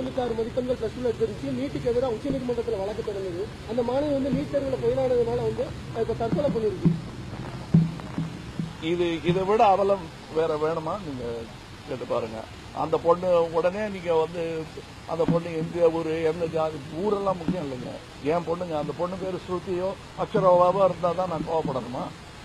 தொண்ணூத்தி ஆறு மதிப்பெண்கள் பிளஸ் டூல எடுத்துருச்சு நீட்டுக்கு எதிராக உச்சநீதிமன்றத்தில் வழக்கு தொடங்குது அந்த மாணவி வந்து நீட் தேர்வுல ஃபெயிலானதுனால வந்து அஹ், இப்ப தற்கொலை பண்ணிருக்கு இது இதை விட அவலம் வேற வேணுமா நீங்க கேட்டு பாருங்க அந்த பொண்ணு உடனே நீங்க வந்து அந்த பொண்ணு எந்த ஊரு எந்த ஜாதி ஊரெல்லாம் முக்கியம் இல்லைங்க என் பொண்ணுங்க அந்த பொண்ணு பேரு ஸ்ருதியோ அக்ஷரோவாவோ இருந்தா தான் நான் கோவப்படணுமா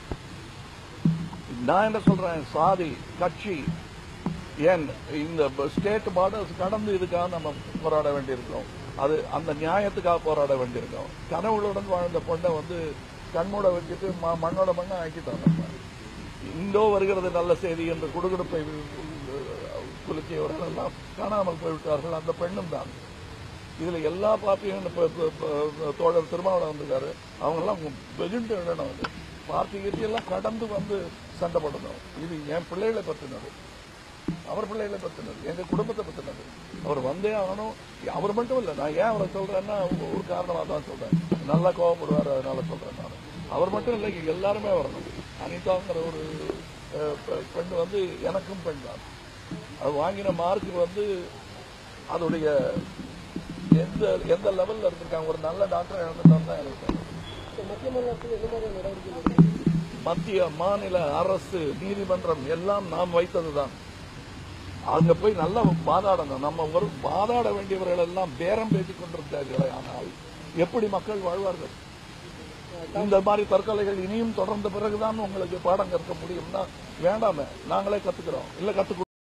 நான் என்ன சொல்றேன் சாதி கட்சி ஏன் இந்த ஸ்டேட் பார்டர்ஸ் கடந்து இதுக்காக நம்ம போராட வேண்டியிருக்கோம் அது அந்த நியாயத்துக்காக போராட வேண்டியிருக்கோம் கனவுகளுடன் வாழ்ந்த பொண்ணை வந்து கண்மூட வச்சுட்டு ம- மண்ணோட மண்ணை ஆக்கிட்டோம் நம்ம இந்தோ வருகிறது நல்ல செய்தி என்ற குடுகுடுப்பை குலுக்கியவர்கள் எல்லாம் காணாமல் போய்விட்டார்கள் அந்த பெண்ணும் தான் இதுல எல்லா பார்ட்டியும் இப்ப- இப்ப- இப்ப தோழர் திருமாவளவன் வந்திருக்காரு அவங்க எல்லாம் வெகுண்டு விடணும் அது பார்ட்டி கீர்த்தி எல்லாம் கடந்து வந்து சண்டை போடணும் இது என் பிள்ளைகளை பத்தினது அவர் பிள்ளைகளை பத்தினது எங்க குடும்பத்தை பத்தினது அவர் வந்தே ஆகணும் அவர் மட்டும் இல்ல நான் ஏன் அவரை சொல்றேன்னா ஒரு காரணமா தான் சொல்றேன் நல்லா கோவப்படுவார் அதனால சொல்றேன் நான் அவர் மட்டும் இல்லை இங்க எல்லாருமே வரணும் அனிதாங்கிற ஒரு அஹ், பெ- பெண் வந்து எனக்கும் பெண் தான் அது வாங்கின மார்க் வந்து அதோடைய எந்த எந்த லெவல்ல இருந்திருக்காங்க ஒரு நல்ல டாக்டர் இழந்துட்டான் தான் எனக்கு தோணுது. இப்ப மத்திய மாநில அரசு எந்த மாதிரியான நடவடிக்கை எடுக்குது? மத்திய மாநில அரசு நீதிமன்றம் எல்லாம் நாம் வைத்ததுதான் அங்க போய் நல்லா வாதாடணும் நம்ம ஒரு வாதாட வேண்டியவர்கள் எல்லாம் பேரம் பேசிக் கொண்டிருந்தார்களே ஆனால் எப்படி மக்கள் வாழ்வார்கள் இந்த மாதிரி தற்கொலைகள் இனியும் தொடர்ந்த பிறகுதான் உங்களுக்கு பாடம் கற்க முடியும்னா வேண்டாமே நாங்களே கத்துக்கிறோம் இல்ல கத்துக்க